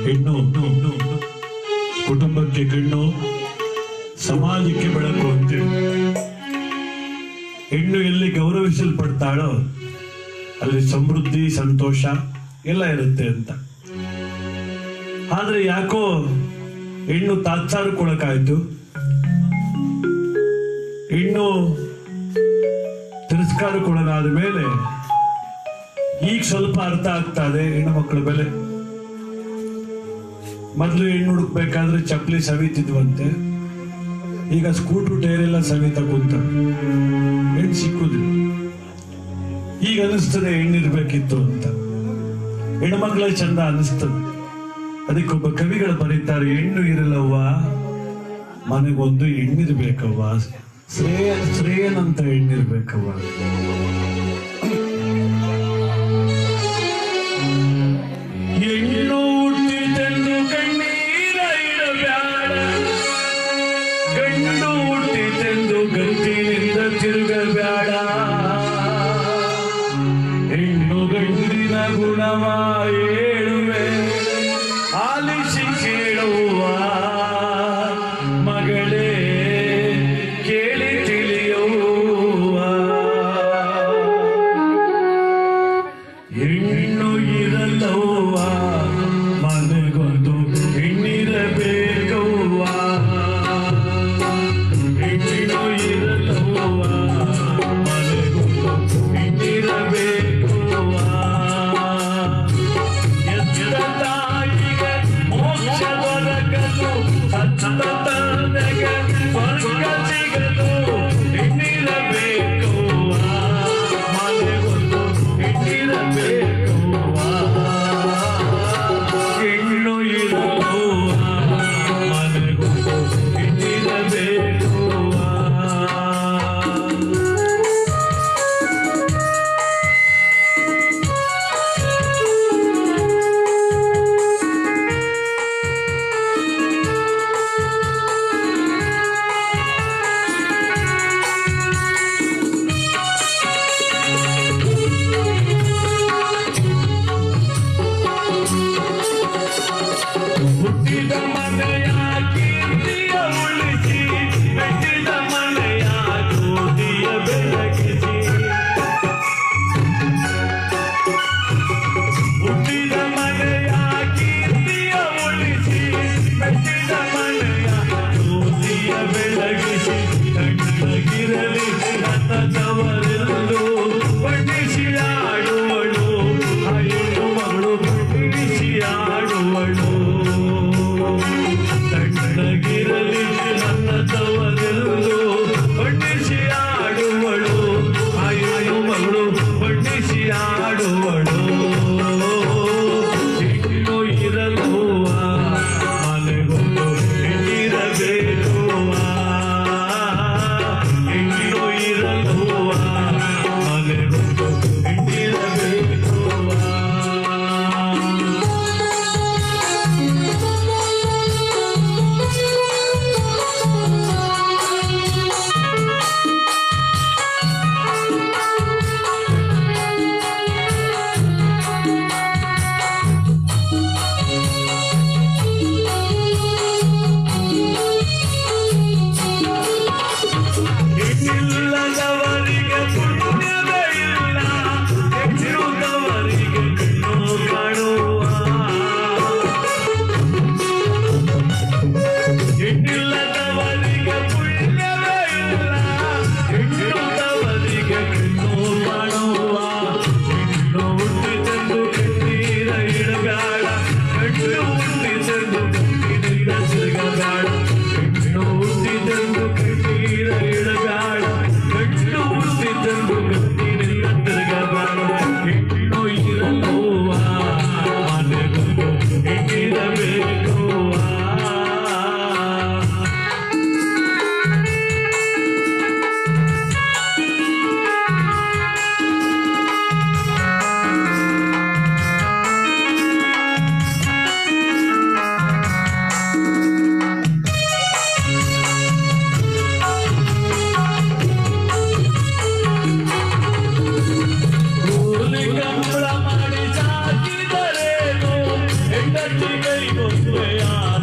ಹೆಣ್ಣು ಕುಟುಂಬಕ್ಕೆ ಕಣ್ಣು ಸಮಾಜಕ್ಕೆ ಬೆಳಕು ಅಂತೇಳಿ ಹೆಣ್ಣು ಎಲ್ಲಿ ಗೌರವಿಸಲ್ಪಡ್ತಾಳೋ ಅಲ್ಲಿ ಸಮೃದ್ಧಿ ಸಂತೋಷ ಎಲ್ಲ ಇರುತ್ತೆ ಅಂತ ಆದ್ರೆ ಯಾಕೋ ಹೆಣ್ಣು ತಾತ್ಸಾರಕ್ಕೊಳಕಾಯ್ತು ಹೆಣ್ಣು ತಿರಸ್ಕಾರಕ್ಕೊಳಗಾದ ಮೇಲೆ ಈಗ ಸ್ವಲ್ಪ ಅರ್ಥ ಆಗ್ತಾ ಇದೆ ಹೆಣ್ಣು ಮಕ್ಕಳ ಬೆಲೆ ಮೊದಲು ಹೆಣ್ಣು ಹುಡುಕ್ಬೇಕಾದ್ರೆ ಚಪ್ಪಲಿ ಸವಿತಿದ್ವಂತೆ ಈಗ ಸ್ಕೂಟ್ರು ಟೈರ್ ಎಲ್ಲ ಸವಿತ ಕುಂತ ಹೆಣ್ಣು ಸಿಕ್ಕುದಿಲ್ಲ ಈಗ ಅನಿಸ್ತದೆ ಹೆಣ್ಣಿರ್ಬೇಕಿತ್ತು ಅಂತ ಹೆಣ್ಮಕ್ಳ ಚಂದ ಅನಿಸ್ತದೆ ಅದಕ್ಕೊಬ್ಬ ಕವಿಗಳು ಬರೀತಾರೆ ಹೆಣ್ಣು ಇರಲ್ಲವ್ವ ಮನೆಗೊಂದು ಹೆಣ್ಣಿರ್ಬೇಕವ್ವ ಶ್ರೇಯ ಶ್ರೇಯನಂತ ಹೆಣ್ಣಿರ್ಬೇಕವ್ವ ಹೆಣ್ಣು ಹುಟ್ಟಿತೆಂದು ಕಣ್ಣೀರ ಇಡಬ್ಯಾಡ ಗಂಡು ಹುಟ್ಟಿತೆಂದು ಗಂಟಿನಿಂದ ತಿರುಗಬ್ಯಾಡ ಹೆಣ್ಣು ಗಂಡಿನ ಗುಣವ ಹೇಳುವೆ ಆಲಿಸಿ ಕೇಳುವ ಮಗಳೇ ಕೇಳಿ ತಿಳಿಯುವ ಹೆಣ್ಣು ಇರಲವ್ವ ಮನೆಗೊಂದು ಹೆಣ್ಣಿರಬೇಕವ್ವ ಹೆಣ್ಣು ಇರಲವ್ವ ಮನೆಗೊಂದು ಹೆಣ್ಣಿರಬೇಕವ್ವ ಎತ್ತ ತಾಯಿಗೆ ಮೋಕ್ಷ ದೊರಕಲು ಸತ್ತ ತಂದೆಗೆ ಸ್ವರ್ಗ ಸಿಗಲು ಹೆಣ್ಣಿರಬೇಕವ್ವ ಮನೆಗೊಂದು ಹೆಣ್ಣಿರಬೇಕವ್ವ ಹೆಣ್ಣು ಇರಲವ್ವ ಮನೆಗೊಂದು ಹೆಣ್ಣಿರಬೇಕವ್ವ ಹುಟ್ಟಿದ ಮನೆಯ ಕೀರ್ತಿಯ ಉಳಿಸಿ ಮೆಟ್ಟಿದ ಮನೆಯ ಜ್ಯೋತಿಯ ಬೆಳಗಿಸಿ ಹುಟ್ಟಿದ ಮನೆಯ ಕೀರ್ತಿಯ ಉಳಿಸಿ ಮೆಟ್ಟಿದ ಮನೆಯ ಜ್ಯೋತಿಯ ಬೆಳಗಿಸಿ ಕಣ್ಣಗಿರಲಿ ನನ್ನದವರೆಲ್ಲೂ ಬಣ್ಣಿಸಿ ಆಡುವಳು ಆ ಹೆಣ್ಣು ಮಗಳು ಬಣ್ಣಿಸಿ ಆಡುವಳು ತಣ್ಣಗಿರಲಿ ನನ್ನದವರೆಲ್ಲೂ ಬಣ್ಣಿಸಿ ಆಡುವಳು ಆ ಹೆಣ್ಣು ಮಗಳು ಬಣ್ಣಿಸಿ ಆಡುವಳು ಹೆಣ್ಣು ಇರಲುವ ಮನೆಗೊಂದು ಹೆಣ್ಣಿರಬೇಕುವ ಹೆಣ್ಣು ಇರಲುವ ಮನೆಗೊಂದು ಹೆಣ್ಣಿರಬೇಕುವ ಗಚ್ಚಿಗೈಗೊಂದು ಯಾರ